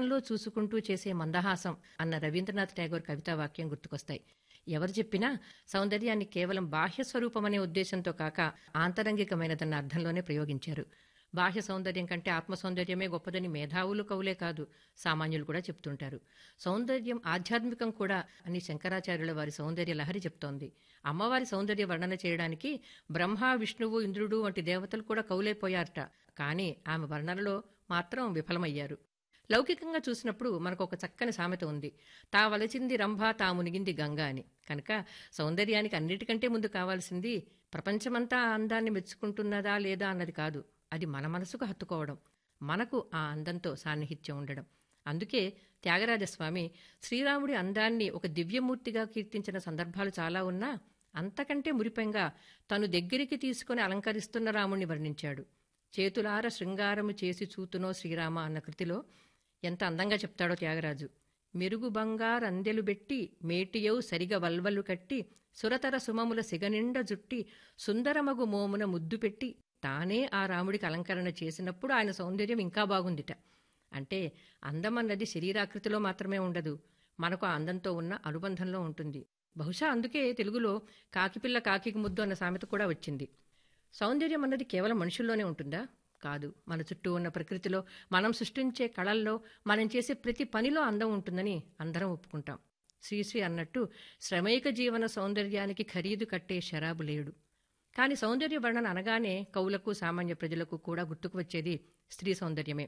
అద్దంలో చూసుకుంటూ చేసే మందహాసం అన్న రవీంద్రనాథ్ ఠాగూర్ కవితా వాక్యం గుర్తుకొస్తాయి ఎవరు చెప్పినా సౌందర్యాన్ని కేవలం బాహ్య స్వరూపమనే ఉద్దేశంతో కాక ఆంతరంగికమైనదన్న అర్థంలోనే ప్రయోగించారు బాహ్య సౌందర్యం కంటే ఆత్మ సౌందర్యమే గొప్పదని మేధావులు కవులే కాదు సామాన్యులు కూడా చెప్తుంటారు సౌందర్యం ఆధ్యాత్మికం కూడా అని శంకరాచార్యుల వారి సౌందర్య లహరి చెప్తోంది అమ్మవారి సౌందర్య వర్ణన చేయడానికి బ్రహ్మ విష్ణువు ఇంద్రుడు వంటి దేవతలు కూడా కవులైపోయారట కానీ ఆమె వర్ణనలో మాత్రం విఫలమయ్యారు లౌకికంగా చూసినప్పుడు మనకు ఒక చక్కని సామెత ఉంది తా వలచింది రంభ తా మునిగింది గంగ అని కనుక సౌందర్యానికి అన్నిటికంటే ముందు కావాల్సింది ప్రపంచమంతా ఆ అందాన్ని మెచ్చుకుంటున్నదా లేదా అన్నది కాదు అది మన మనసుకు హత్తుకోవడం మనకు ఆ అందంతో సాన్నిహిత్యం ఉండడం అందుకే త్యాగరాజస్వామి శ్రీరాముడి అందాన్ని ఒక దివ్యమూర్తిగా కీర్తించిన సందర్భాలు చాలా ఉన్నా అంతకంటే మురిపెంగా తను దగ్గరికి తీసుకుని అలంకరిస్తున్న రాముణ్ణి వర్ణించాడు చేతులార శృంగారము చేసి చూతునో శ్రీరామ అన్న కృతిలో ఎంత అందంగా చెప్తాడో త్యాగరాజు మెరుగు బంగారు అందెలు బెట్టి మేటియౌ సరిగ వల్వలు కట్టి సురతర సుమముల సిగనిండ జుట్టి సుందరమగు మోమున ముద్దు పెట్టి తానే ఆ రాముడికి అలంకరణ చేసినప్పుడు ఆయన సౌందర్యం ఇంకా బాగుందిట అంటే అందం అన్నది శరీరాకృతిలో మాత్రమే ఉండదు మనకు ఆ అందంతో ఉన్న అనుబంధంలో ఉంటుంది బహుశా అందుకే తెలుగులో కాకిపిల్ల కాకికి ముద్దు అన్న సామెత కూడా వచ్చింది సౌందర్యం అన్నది కేవలం మనుషుల్లోనే ఉంటుందా కాదు మన చుట్టూ ఉన్న ప్రకృతిలో మనం సృష్టించే కళల్లో మనం చేసే ప్రతి పనిలో అందం ఉంటుందని అందరం ఒప్పుకుంటాం శ్రీశ్రీ అన్నట్టు శ్రమైక జీవన సౌందర్యానికి ఖరీదు కట్టే శరాబు లేడు కానీ సౌందర్య వర్ణన అనగానే కవులకు సామాన్య ప్రజలకు కూడా గుర్తుకు వచ్చేది స్త్రీ సౌందర్యమే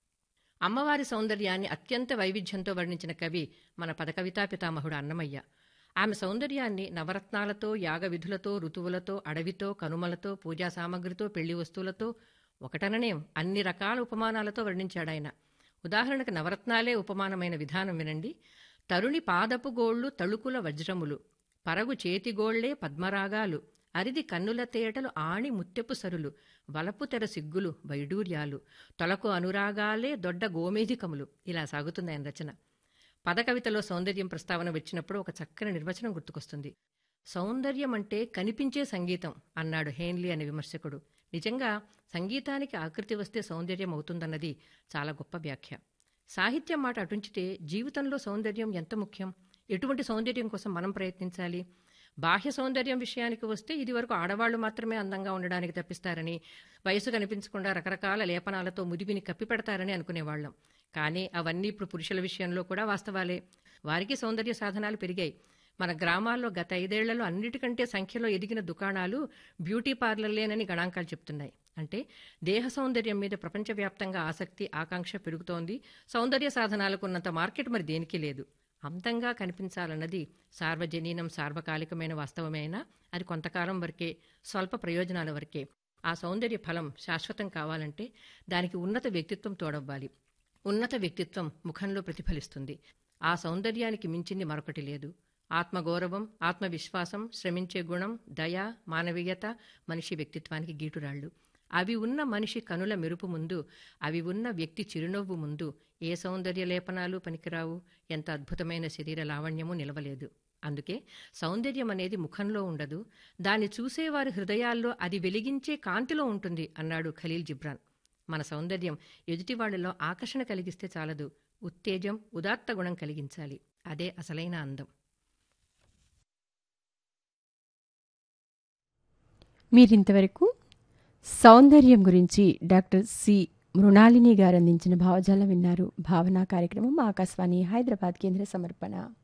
అమ్మవారి సౌందర్యాన్ని అత్యంత వైవిధ్యంతో వర్ణించిన కవి మన పదకవితా పితామహుడు అన్నమయ్య ఆమె సౌందర్యాన్ని నవరత్నాలతో యాగ విధులతో ఋతువులతో అడవితో కనుమలతో పూజా సామగ్రితో పెళ్లి వస్తువులతో ఒకటననే అన్ని రకాల ఉపమానాలతో వర్ణించాడాయన ఉదాహరణకు నవరత్నాలే ఉపమానమైన విధానం వినండి తరుణి పాదపు గోళ్లు తళుకుల వజ్రములు పరగు చేతిగోళ్లే పద్మరాగాలు అరిది కన్నుల తేటలు ఆణి ముత్యపు సరులు వలపు తెర సిగ్గులు వైడూర్యాలు తొలకు అనురాగాలే దొడ్డ గోమేధికములు ఇలా సాగుతుంది ఆయన రచన పదకవితలో సౌందర్యం ప్రస్తావన వచ్చినప్పుడు ఒక చక్కని నిర్వచనం గుర్తుకొస్తుంది సౌందర్యం అంటే కనిపించే సంగీతం అన్నాడు హేన్లీ అనే విమర్శకుడు నిజంగా సంగీతానికి ఆకృతి వస్తే సౌందర్యం అవుతుందన్నది చాలా గొప్ప వ్యాఖ్య సాహిత్యం మాట అటుంచితే జీవితంలో సౌందర్యం ఎంత ముఖ్యం ఎటువంటి సౌందర్యం కోసం మనం ప్రయత్నించాలి బాహ్య సౌందర్యం విషయానికి వస్తే ఇదివరకు ఆడవాళ్లు మాత్రమే అందంగా ఉండడానికి తప్పిస్తారని వయసు కనిపించకుండా రకరకాల లేపనాలతో ముదివిని కప్పిపెడతారని అనుకునేవాళ్లం కానీ అవన్నీ ఇప్పుడు పురుషుల విషయంలో కూడా వాస్తవాలే వారికి సౌందర్య సాధనాలు పెరిగాయి మన గ్రామాల్లో గత ఐదేళ్లలో అన్నిటికంటే సంఖ్యలో ఎదిగిన దుకాణాలు బ్యూటీ పార్లర్లేనని గణాంకాలు చెప్తున్నాయి అంటే దేహ సౌందర్యం మీద ప్రపంచవ్యాప్తంగా ఆసక్తి ఆకాంక్ష పెరుగుతోంది సౌందర్య సాధనాలకు ఉన్నంత మార్కెట్ మరి దేనికి లేదు అందంగా కనిపించాలన్నది సార్వజనీనం సార్వకాలికమైన వాస్తవమైనా అది కొంతకాలం వరకే స్వల్ప ప్రయోజనాల వరకే ఆ సౌందర్య ఫలం శాశ్వతం కావాలంటే దానికి ఉన్నత వ్యక్తిత్వం తోడవ్వాలి ఉన్నత వ్యక్తిత్వం ముఖంలో ప్రతిఫలిస్తుంది ఆ సౌందర్యానికి మించింది మరొకటి లేదు ఆత్మగౌరవం ఆత్మవిశ్వాసం శ్రమించే గుణం దయ మానవీయత మనిషి వ్యక్తిత్వానికి గీటురాళ్లు అవి ఉన్న మనిషి కనుల మెరుపు ముందు అవి ఉన్న వ్యక్తి చిరునవ్వు ముందు ఏ సౌందర్య లేపనాలు పనికిరావు ఎంత అద్భుతమైన శరీర లావణ్యము నిలవలేదు అందుకే సౌందర్యం అనేది ముఖంలో ఉండదు దాన్ని చూసేవారి హృదయాల్లో అది వెలిగించే కాంతిలో ఉంటుంది అన్నాడు ఖలీల్ జిబ్రాన్ మన సౌందర్యం ఎదుటివాళ్లలో ఆకర్షణ కలిగిస్తే చాలదు ఉత్తేజం ఉదాత్త గుణం కలిగించాలి అదే అసలైన అందం మీరింతవరకు సౌందర్యం గురించి డాక్టర్ సి మృణాలిని గారు అందించిన భావజాలం విన్నారు భావనా కార్యక్రమం ఆకాశవాణి హైదరాబాద్ కేంద్ర సమర్పణ